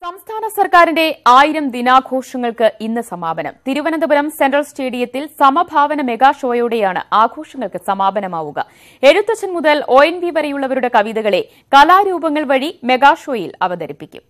സംസ്ഥാന സർക്കാരിന്റെ ആയിരം ദിനാഘോഷങ്ങൾക്ക് ഇന്ന് സമാപനം തിരുവനന്തപുരം സെൻട്രൽ സ്റ്റേഡിയത്തിൽ സമഭാവന മെഗാ ഷോയോടെയാണ് ആഘോഷങ്ങൾക്ക് സമാപനമാവുക എഴുത്തച്ഛൻ മുതൽ ഒ എൻ വി വരെയുള്ളവരുടെ കവിതകളെ കലാരൂപങ്ങൾ വഴി മെഗാ ഷോയിൽ അവതരിപ്പിക്കും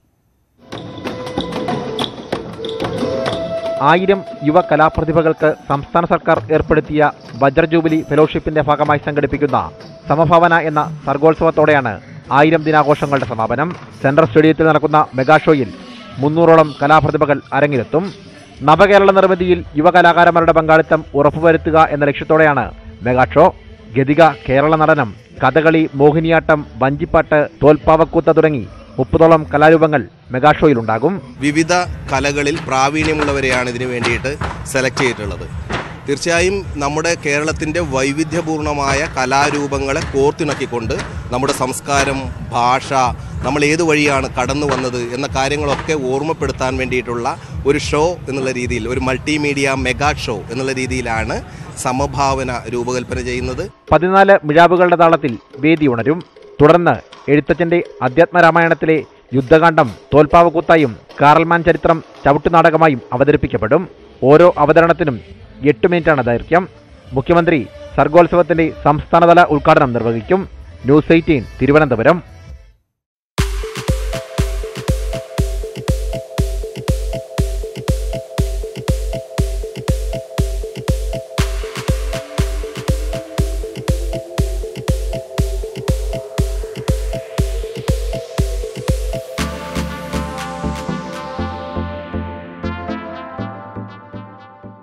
ആയിരം യുവ കലാപ്രതിഭകൾക്ക് സംസ്ഥാന സർക്കാർ ഏർപ്പെടുത്തിയ വജ്രജൂബിലി ഫെലോഷിപ്പിന്റെ ഭാഗമായി സംഘടിപ്പിക്കുന്ന സമഭാവന എന്ന സർഗോത്സവത്തോടെയാണ് ആയിരം ദിനാഘോഷങ്ങളുടെ സമാപനം സെൻട്രൽ സ്റ്റേഡിയത്തിൽ നടക്കുന്ന മെഗാ ഷോയിൽ മുന്നൂറോളം കലാപ്രതിഭകൾ അരങ്ങിലെത്തും നവകേരള നിർമ്മിതിയിൽ യുവകലാകാരന്മാരുടെ പങ്കാളിത്തം ഉറപ്പുവരുത്തുക എന്ന ലക്ഷ്യത്തോടെയാണ് മെഗാ ഷോ ഗതിക കേരള നടനം കഥകളി മോഹിനിയാട്ടം വഞ്ചിപ്പാട്ട് തോൽപ്പാവക്കൂത്ത തുടങ്ങി മുപ്പതോളം കലാരൂപങ്ങൾ മെഗാ ഷോയിലുണ്ടാകും വിവിധ കലകളിൽ പ്രാവീണ്യമുള്ളവരെയാണ് ഇതിനു വേണ്ടിയിട്ട് സെലക്ട് ചെയ്തിട്ടുള്ളത് തീർച്ചയായും നമ്മുടെ കേരളത്തിൻ്റെ വൈവിധ്യപൂർണമായ കലാരൂപങ്ങളെ കോർത്തിണക്കിക്കൊണ്ട് നമ്മുടെ സംസ്കാരം ഭാഷ നമ്മൾ ഏത് വഴിയാണ് കടന്നു വന്നത് എന്ന കാര്യങ്ങളൊക്കെ ഓർമ്മപ്പെടുത്താൻ വേണ്ടിയിട്ടുള്ള ഒരു ഷോ എന്നുള്ള രീതിയിൽ ഒരു മൾട്ടിമീഡിയ മെഗാ ഷോ എന്നുള്ള രീതിയിലാണ് സമഭാവന രൂപകൽപ്പന ചെയ്യുന്നത് പതിനാല് മിഴാവുകളുടെ താളത്തിൽ വേദി ഉണരും തുടർന്ന് എഴുത്തച്ഛന്റെ അധ്യാത്മരാമായണത്തിലെ യുദ്ധകാന്ഡം തോൽപ്പാവക്കൂത്തായും കാറൽമാൻ ചരിത്രം ചവിട്ടുനാടകമായും അവതരിപ്പിക്കപ്പെടും ഓരോ അവതരണത്തിനും എട്ട് മിനിറ്റാണ് ദൈർഘ്യം മുഖ്യമന്ത്രി സർഗോത്സവത്തിന്റെ സംസ്ഥാനതല ഉദ്ഘാടനം നിർവഹിക്കും ന്യൂസ് എയ്റ്റീൻ തിരുവനന്തപുരം